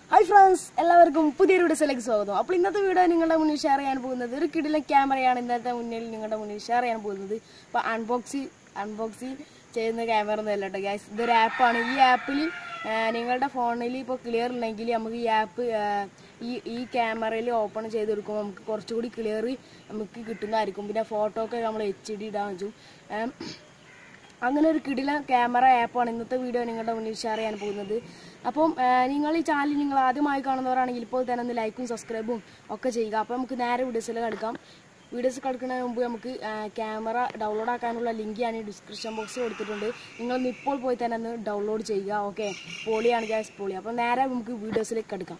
Hi friends എല്ലാവർക്കും പുതിയൊരു വീഡിയോസിലേക്ക് സ്വാഗതം അപ്പോൾ ഇന്നത്തെ വീഡിയോ നിങ്ങളുടെ മുന്നിൽ ഷെയർ ചെയ്യാൻ പോകുന്നത് ഒരു കിടിലൻ ക്യാമറയാണ് ഇന്നത്തെ മുന്നിൽ നിങ്ങളുടെ മുന്നിൽ ഷെയർ ചെയ്യാൻ പോകുന്നത് അപ്പോൾ അൺബോക്സി അൺബോക്സി ചെയ്യുന്ന ക്യാമറ ഒന്നും അല്ല കേട്ടോ ഗ്യാസ് ഇതൊരു ആപ്പാണ് ഈ ആപ്പിൽ നിങ്ങളുടെ ഫോണിൽ ഇപ്പോൾ ക്ലിയർ ഉണ്ടെങ്കിൽ നമുക്ക് ഈ ആപ്പ് ഈ ഈ ക്യാമറയിൽ ഓപ്പൺ ചെയ്ത് കൊടുക്കുമ്പോൾ നമുക്ക് കുറച്ചുകൂടി ക്ലിയർ നമുക്ക് കിട്ടുന്നതായിരിക്കും പിന്നെ ഫോട്ടോ ഒക്കെ നമ്മൾ എച്ച് ഡി ഇടാൻ പറ്റും ഏം, അങ്ങനെ ഒരു കിടില ക്യാമറ ആപ്പാണ് ഇന്നത്തെ വീഡിയോ നിങ്ങളുടെ മുന്നിൽ ഷെയർ ചെയ്യാൻ പോകുന്നത് അപ്പം ആ, നിങ്ങൾ ഈ ചാനൽ നിങ്ങൾ ആദ്യമായി കാണുന്നവരാണെങ്കിൽ ഇപ്പോൾ തന്നെ ഒന്ന് ലൈക്കും സബ്സ്ക്രൈബും ഒക്കെ ചെയ്യുക അപ്പോൾ നമുക്ക് നേരെ വീഡിയോസിലേക്ക് എടുക്കാം വീഡിയോസ് കിടക്കുന്നതിന് മുമ്പ് നമുക്ക് ക്യാമറ ഡൗൺലോഡ് ആക്കാനുള്ള ലിങ്ക് ഞാൻ ഈ ഡിസ്ക്രിപ്ഷൻ ബോക്സിൽ കൊടുത്തിട്ടുണ്ട് നിങ്ങളൊന്ന് ഇപ്പോൾ പോയി തന്നെ ഒന്ന് ഡൗൺലോഡ് ചെയ്യുക ഓക്കെ പോളിയാണ് ഗ്യാസ് പോളി അപ്പോൾ നേരെ നമുക്ക് വീഡിയോസിലേക്ക് എടുക്കാം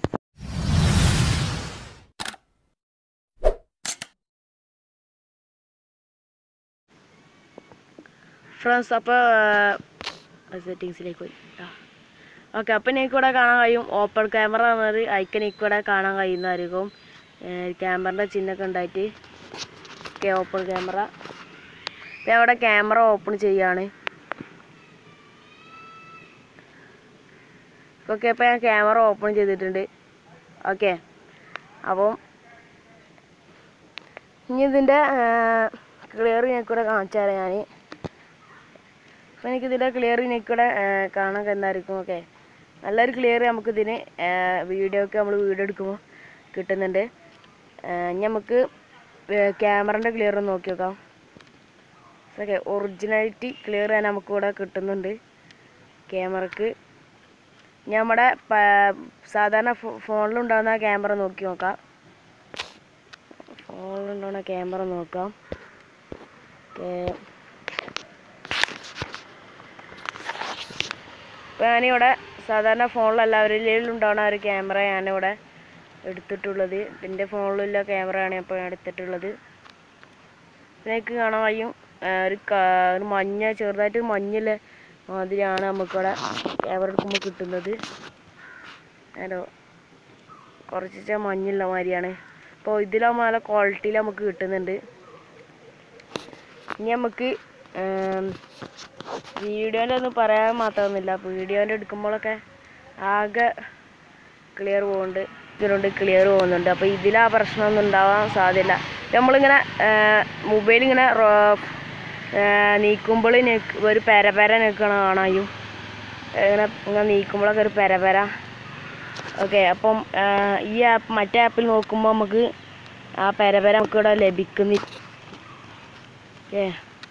ഫ്രണ്ട്സ് അപ്പോൾ സെറ്റിങ്സിലേക്ക് പോയി ഓക്കെ അപ്പം എനിക്ക് ഇവിടെ കാണാൻ കഴിയും ഓപ്പൺ ക്യാമറ എന്നത് ഐക്കൺ എനിക്ക് ഇവിടെ കാണാൻ കഴിയുന്നതായിരിക്കും ക്യാമറൻ്റെ ചിഹ്നമൊക്കെ ഉണ്ടായിട്ട് ഓക്കെ ഓപ്പൺ ക്യാമറ ഇപ്പം അവിടെ ക്യാമറ ഓപ്പൺ ചെയ്യാണ് ഓക്കെ അപ്പോൾ ഞാൻ ക്യാമറ ഓപ്പൺ ചെയ്തിട്ടുണ്ട് ഓക്കെ അപ്പം ഇനി ഇതിൻ്റെ ക്ലിയർ ഞങ്ങൾക്കൂടെ കാണിച്ചു തരാം ഞാൻ അപ്പോൾ എനിക്കിതിൻ്റെ ക്ലിയർ എനിക്കിവിടെ കാണാൻ എന്തായിരിക്കും ഓക്കെ നല്ലൊരു ക്ലിയർ നമുക്കിതിന് വീഡിയോ ഒക്കെ നമ്മൾ വീഡിയോ എടുക്കുമ്പോൾ കിട്ടുന്നുണ്ട് ഇനി നമുക്ക് ക്യാമറൻ്റെ ക്ലിയർ ഒന്ന് നോക്കി നോക്കാം ഓക്കെ ഒറിജിനാലിറ്റി ക്ലിയർ തന്നെ നമുക്കിവിടെ കിട്ടുന്നുണ്ട് ക്യാമറക്ക് ഇനി നമ്മുടെ പ- സാധാരണ ഫോണിലുണ്ടാകുന്ന ക്യാമറ നോക്കി നോക്കാം ഫോണിലുണ്ടാകുന്ന ക്യാമറ നോക്കാം ഓക്കെ ഇപ്പോൾ ഞാനിവിടെ സാധാരണ ഫോണിൽ എല്ലാവരിലും ഉണ്ടാവുന്ന ഒരു ക്യാമറ ഞാനിവിടെ എടുത്തിട്ടുള്ളത് എൻ്റെ ഫോണിലുള്ള ക്യാമറയാണ് ഇപ്പോൾ ഞാൻ എടുത്തിട്ടുള്ളത് പിന്നെ എനിക്ക് കാണാൻ കഴിയും ആ, ഒരു ക- ഒരു മഞ്ഞ ചെറുതായിട്ട് മഞ്ഞിലെ മാതിരിയാണ് നമുക്കിവിടെ ക്യാമറ എടുക്കുമ്പോൾ കിട്ടുന്നത് ഹലോ കുറച്ച് മഞ്ഞുള്ള മാതിരിയാണ് അപ്പോൾ ഇതിലാകുമ്പോൾ നല്ല ക്വാളിറ്റിയിൽ നമുക്ക് കിട്ടുന്നുണ്ട് ഇനി നമുക്ക് വീഡിയോൻ്റെ ഒന്നും പറയാൻ മാത്രമൊന്നുമില്ല വീഡിയോൻ്റെ എടുക്കുമ്പോഴൊക്കെ ആകെ ക്ലിയർ പോകുന്നുണ്ട് ഇതിലുണ്ട് ക്ലിയർ പോകുന്നുണ്ട് അപ്പോൾ ഇതിൽ ആ പ്രശ്നമൊന്നും ഉണ്ടാവാൻ സാധ്യത നമ്മളിങ്ങനെ മൊബൈൽ ഇങ്ങനെ നീക്കുമ്പോൾ ഒരു പെര പെര നിൽക്കണ കാണായും ഇങ്ങനെ ഇങ്ങനെ നീക്കുമ്പോഴൊക്കെ ഒരു പെര പെര ഓക്കെ അപ്പം ആ, ഈ ആപ്പ് മറ്റേ ആപ്പിൽ നോക്കുമ്പോൾ നമുക്ക് ആ പെര പെര നമുക്ക് ഇവിടെ ലഭിക്കുന്നില്ല ഓക്കെ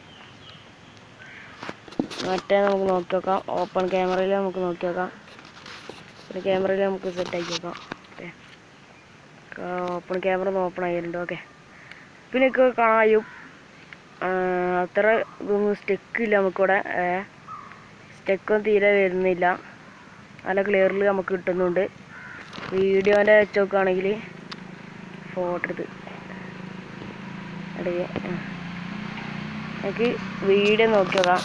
മറ്റേ നമുക്ക് നോക്കി നോക്കാം ഓപ്പൺ ക്യാമറയിൽ നമുക്ക് നോക്കി നോക്കാം പിന്നെ ക്യാമറയിൽ നമുക്ക് സെറ്റ് ആക്കി നോക്കാം ഓക്കെ ഓപ്പൺ ക്യാമറ ഒന്ന് ഓപ്പൺ ആയിട്ടുണ്ട് ഓക്കെ പിന്നെ ഒക്കെ കാണാൻ കഴിയും ആ, അത്ര ഇതൊന്നും സ്റ്റെക്കില്ല നമുക്കിവിടെ സ്റ്റെക്കൊന്നും തീരെ വരുന്നില്ല നല്ല ക്ലിയറിൽ നമുക്ക് കിട്ടുന്നുണ്ട് വീഡിയോൻ്റെ വെച്ച് നോക്കുകയാണെങ്കിൽ ഫോട്ടോ എടുത്ത് ഇടയ്ക്ക് ആ. നമുക്ക് വീഡിയോ നോക്കി നോക്കാം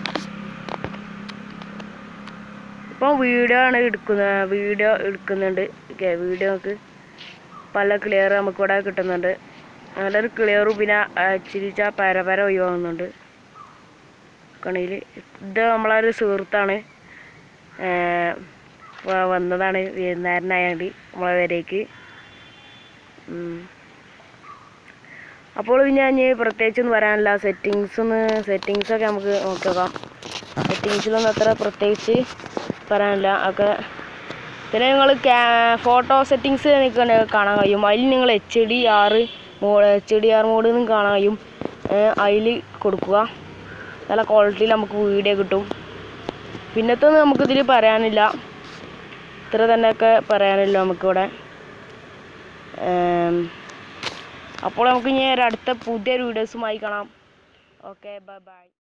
ഇപ്പം വീഡിയോ ആണ് എടുക്കുന്നത് വീഡിയോ എടുക്കുന്നുണ്ട് ഓക്കെ വീഡിയോ നമുക്ക് പല ക്ലിയർ നമുക്ക് ഇവിടെ കിട്ടുന്നുണ്ട് നല്ലൊരു ക്ലിയറും പിന്നെ ചിരിച്ച പരപര ഒഴിവാകുന്നുണ്ട് കണിയിൽ ഇത് നമ്മളൊരു സുഹൃത്താണ് ഏർ വ- വന്നതാണ് വൈകുന്നേരനായാണ്ട് നമ്മളെ വരേക്ക് ഉം. അപ്പോൾ പിന്നെ ഞാൻ പ്രത്യേകിച്ചൊന്നും പറയാനില്ല സെറ്റിങ്സ് ഒന്ന് സെറ്റിങ്സ് ഒക്കെ നമുക്ക് നോക്കി നോക്കാം സെറ്റിങ്സിലൊന്നും അത്ര പ്രത്യേകിച്ച് പറയാനില്ല ഒക്കെ പിന്നെ നിങ്ങൾ ഫോട്ടോ സെറ്റിങ്സ് നിങ്ങൾക്ക് കാണാൻ കഴിയും അതിൽ നിങ്ങൾ H D R mode H D R mode നിന്നും കാണാൻ കഴിയും അതിൽ കൊടുക്കുക നല്ല ക്വാളിറ്റിയിൽ നമുക്ക് വീഡിയോ കിട്ടും പിന്നത്തൊന്നും നമുക്കിതിൽ പറയാനില്ല ഇത്ര തന്നെയൊക്കെ പറയാനില്ല നമുക്കിവിടെ ഏം, അപ്പോൾ നമുക്ക് ഇനി ഒരു അടുത്ത പുതിയൊരു വീഡിയോസുമായി കാണാം ഓക്കെ ബൈ ബൈ